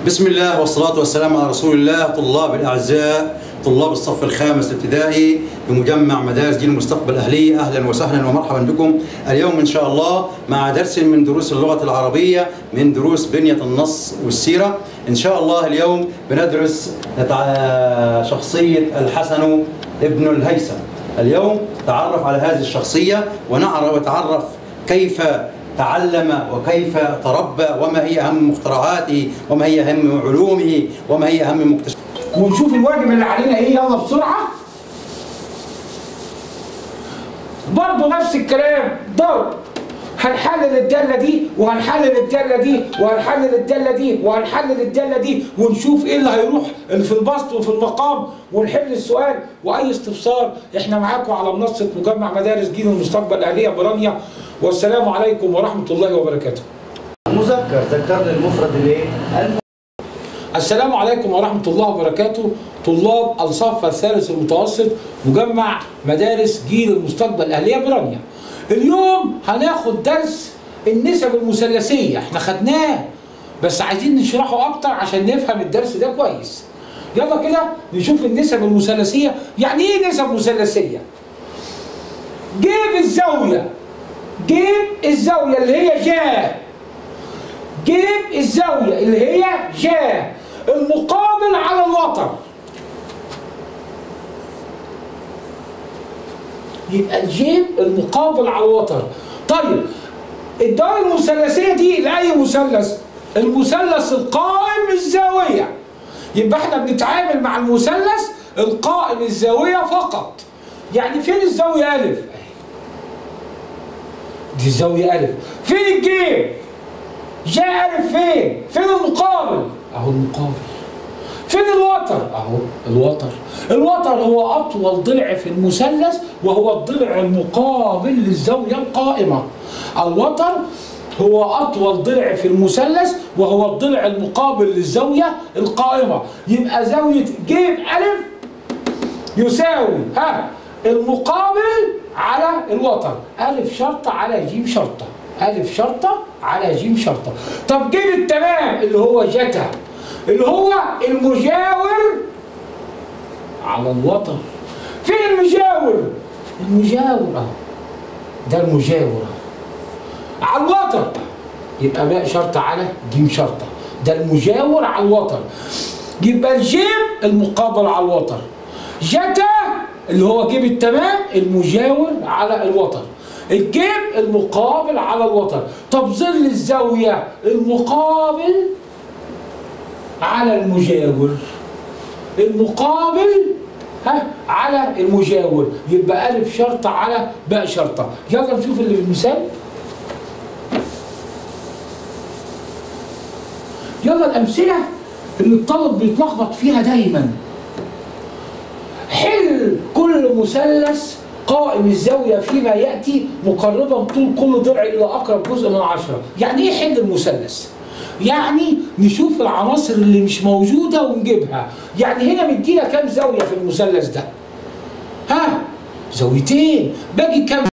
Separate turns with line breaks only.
بسم الله والصلاة والسلام على رسول الله طلاب الأعزاء طلاب الصف الخامس الابتدائي بمجمع مدارس جيل المستقبل الأهلية أهلا وسهلا ومرحبا بكم اليوم إن شاء الله مع درس من دروس اللغة العربية من دروس بنية النص والسيرة إن شاء الله اليوم بندرس نتع- شخصية الحسن ابن الهيثم اليوم تعرف على هذه الشخصية ونعرف وتعرف كيف تعلم وكيف تربى وما هي أهم مخترعاته وما هي أهم علومه وما هي أهم مكتشفاته
ونشوف الواجب اللي علينا ايه يلا بسرعه برضه نفس الكلام ضرب هنحلل الداله دي وهنحلل الداله دي وهنحلل الداله دي وهنحلل الداله دي ونشوف ايه اللي هيروح اللي في البسط وفي المقام ونحل السؤال واي استفسار احنا معاكم على منصه مجمع مدارس جيل المستقبل الاهليه برانيا والسلام عليكم ورحمه الله وبركاته
مذكر ذكرنا المفرد الايه؟ الم-
السلام عليكم ورحمة الله وبركاته طلاب الصف الثالث المتوسط مجمع مدارس جيل المستقبل الأهلية برانيا اليوم هناخد درس النسب المثلثية احنا خدناه بس عايزين نشرحه أكتر عشان نفهم الدرس ده كويس يلا كده نشوف النسب المثلثية يعني ايه نسب مثلثية جيب الزاوية جيب الزاوية اللي هي جاه جيب الزاوية اللي هي جا المقابل على الوتر يبقى الجيب المقابل على الوتر طيب الدائرة المثلثية دي لأي مثلث المثلث القائم الزاوية يبقى احنا بنتعامل مع المثلث القائم الزاوية فقط يعني فين الزاوية ألف؟ دي الزاوية ألف فين الجيب؟ جاء ألف فين؟ فين المقابل؟ أهو المقابل. فين الوتر؟ أهو الوتر. الوتر هو أطول ضلع في المثلث وهو الضلع المقابل للزاوية القائمة. الوتر هو أطول ضلع في المثلث وهو الضلع المقابل للزاوية القائمة. يبقى زاوية جيب ألف يساوي ها المقابل على الوتر ألف شرطة على جيم شرطة ألف شرطة على جيم شرطة طب جيب التمام اللي هو جتا اللي هو المجاور على الوتر فين المجاور المجاور اهو ده المجاور اهو على الوتر يبقى باء شرطة على جيم شرطة ده المجاور على الوتر يبقى الجيم المقابل على الوتر جتا اللي هو جيب التمام المجاور على الوتر الجيب المقابل على الوتر طب ظل الزاوية المقابل على المجاور المقابل ها على المجاور يبقى ألف شرطة على باء شرطة يلا نشوف اللي في المثال يلا الأمثلة اللي الطالب بيتلخبط فيها دايما حل كل مثلث قائم الزاوية فيما يأتي مقربا طول كل ضلع إلى أقرب جزء من عشرة يعني إيه حل المثلث؟ يعني نشوف العناصر اللي مش موجودة ونجيبها يعني هنا مدينا كام زاوية في المثلث ده؟ ها؟ زاويتين باقي كام